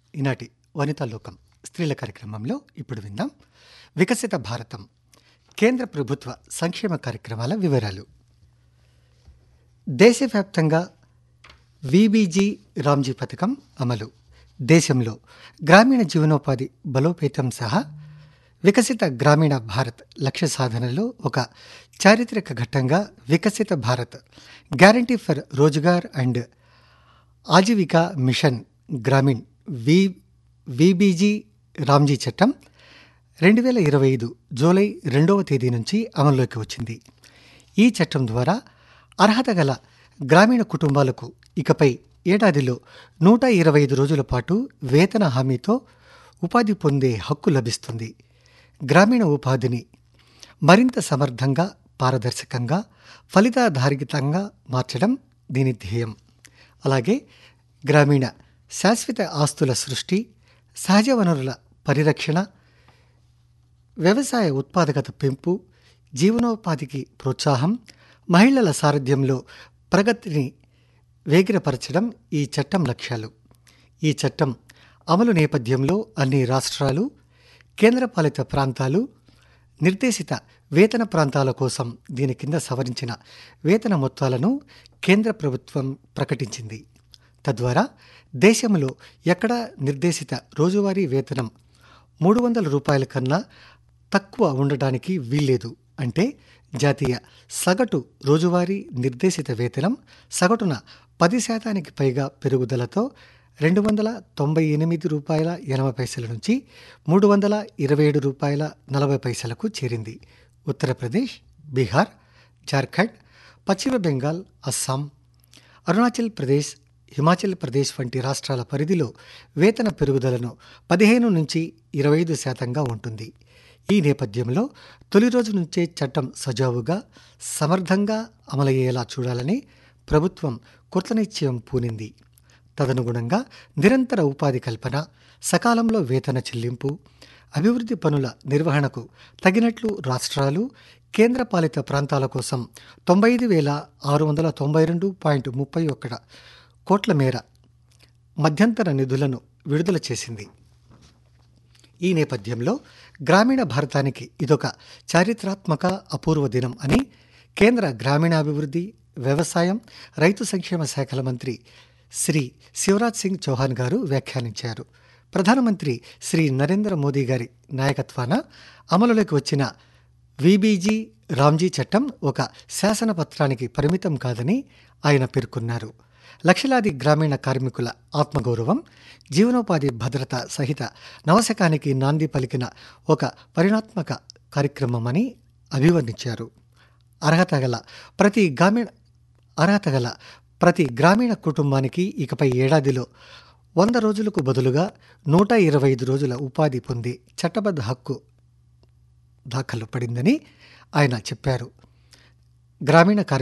ఈనాటి వనితా లోకం స్త్రీల కార్యక్రమంలో ఇప్పుడు విందాం వికసిత భారతం కేంద్ర ప్రభుత్వ సంక్షేమ కార్యక్రమాల వివరాలు దేశవ్యాప్తంగా విబీజీ రామ్జీ పథకం అమలు దేశంలో గ్రామీణ జీవనోపాధి బలోపేతం సహా వికసిత గ్రామీణ భారత్ లక్ష్య సాధనలో ఒక చారిత్రక ఘట్టంగా Viksit Bharat guarantee for rozgar and ajeevika mission gramin V VBG Ramji చట్టం రెండు వేల ఇరవై ఐదు జూలై రెండవ తేదీ నుంచి అమల్లోకి వచ్చింది ఈ చట్టం ద్వారా అర్హత గల గ్రామీణ కుటుంబాలకు ఇకపై ఏడాదిలో నూట ఇరవై ఐదు రోజుల పాటు వేతన హామీతో ఉపాధి పొందే హక్కు లభిస్తుంది గ్రామీణ ఉపాధిని మరింత సమర్థంగా పారదర్శకంగా ఫలితాధారితంగా మార్చడం దీని ధ్యేయం అలాగే గ్రామీణ శాశ్వత ఆస్తుల సృష్టి సహజ వనరుల పరిరక్షణ వ్యవసాయ ఉత్పాదకత పెంపు జీవనోపాధికి ప్రోత్సాహం మహిళల సారథ్యంలో ప్రగతిని వేగిరపరచడం ఈ చట్టం లక్ష్యాలు ఈ చట్టం అమలు నేపథ్యంలో అన్ని రాష్ట్రాలు కేంద్రపాలిత ప్రాంతాలు నిర్దేశిత వేతన ప్రాంతాల కోసం దీని కింద సవరించిన వేతన మొత్తాలను కేంద్ర ప్రభుత్వం ప్రకటించింది తద్వారా దేశంలో ఎక్కడ నిర్దేశిత రోజువారీ వేతనం మూడు వందల రూపాయల కన్నా తక్కువ ఉండడానికి వీల్లేదు అంటే జాతీయ సగటు రోజువారీ నిర్దేశిత వేతనం సగటున పది శాతానికి పైగా పెరుగుదలతో రెండు వందల తొంభై ఎనిమిది రూపాయల ఎనభై పైసల నుంచి మూడు వందల ఇరవై ఏడు రూపాయల నలభై పైసలకు చేరింది ఉత్తరప్రదేశ్ బీహార్ జార్ఖండ్ పశ్చిమ బెంగాల్ అస్సాం అరుణాచల్ ప్రదేశ్ హిమాచల్ ప్రదేశ్ వంటి రాష్ట్రాల పరిధిలో వేతన పెరుగుదలను పదిహేను నుంచి ఇరవై ఐదు శాతంగా ఉంటుంది ఈ నేపథ్యంలో తొలి రోజు నుంచే చట్టం సజావుగా సమర్థంగా అమలయ్యేలా చూడాలని ప్రభుత్వం కృతనిశ్చయం పూనింది తదనుగుణంగా నిరంతర ఉపాధి కల్పన సకాలంలో వేతన చెల్లింపు అభివృద్ధి పనుల నిర్వహణకు తగినట్లు రాష్ట్రాలు కేంద్రపాలిత ప్రాంతాల కోసం తొంభై ఐదు వేల ఆరు వందల తొంభై రెండు పాయింట్ ముప్పై ఒక్కడ కోట్ల మేర మధ్యంతర నిధులను విడుదల చేసింది ఈ నేపథ్యంలో గ్రామీణ భారతానికి ఇదొక చారిత్రాత్మక అపూర్వ దినం అని కేంద్ర గ్రామీణాభివృద్ధి వ్యవసాయం రైతు సంక్షేమ శాఖల మంత్రి శ్రీ శివరాజ్ సింగ్ చౌహాన్ గారు వ్యాఖ్యానించారు ప్రధానమంత్రి శ్రీ నరేంద్ర మోదీ గారి నాయకత్వాన అమలులోకి వచ్చిన విబీజీ రామ్జీ చట్టం ఒక శాసనపత్రానికి పరిమితం కాదని ఆయన పేర్కొన్నారు లక్షలాది గ్రామీణ కార్మికుల ఆత్మగౌరవం జీవనోపాధి భద్రత సహిత నవశకానికి నాంది పలికిన ఒక పరిణాత్మక కార్యక్రమమని అభివర్ణించారు అర్హత గల ప్రతి గ్రామీణ అర్హత గల ప్రతి గ్రామీణ కుటుంబానికి ఇకపై ఏడాదిలో వంద రోజులకు బదులుగా నూట ఇరవై ఐదు రోజుల ఉపాధి పొంది చట్టబద్ధ హక్కు దాఖలు పడిందని ఆయన చెప్పారు గ్రామీణ కార్మి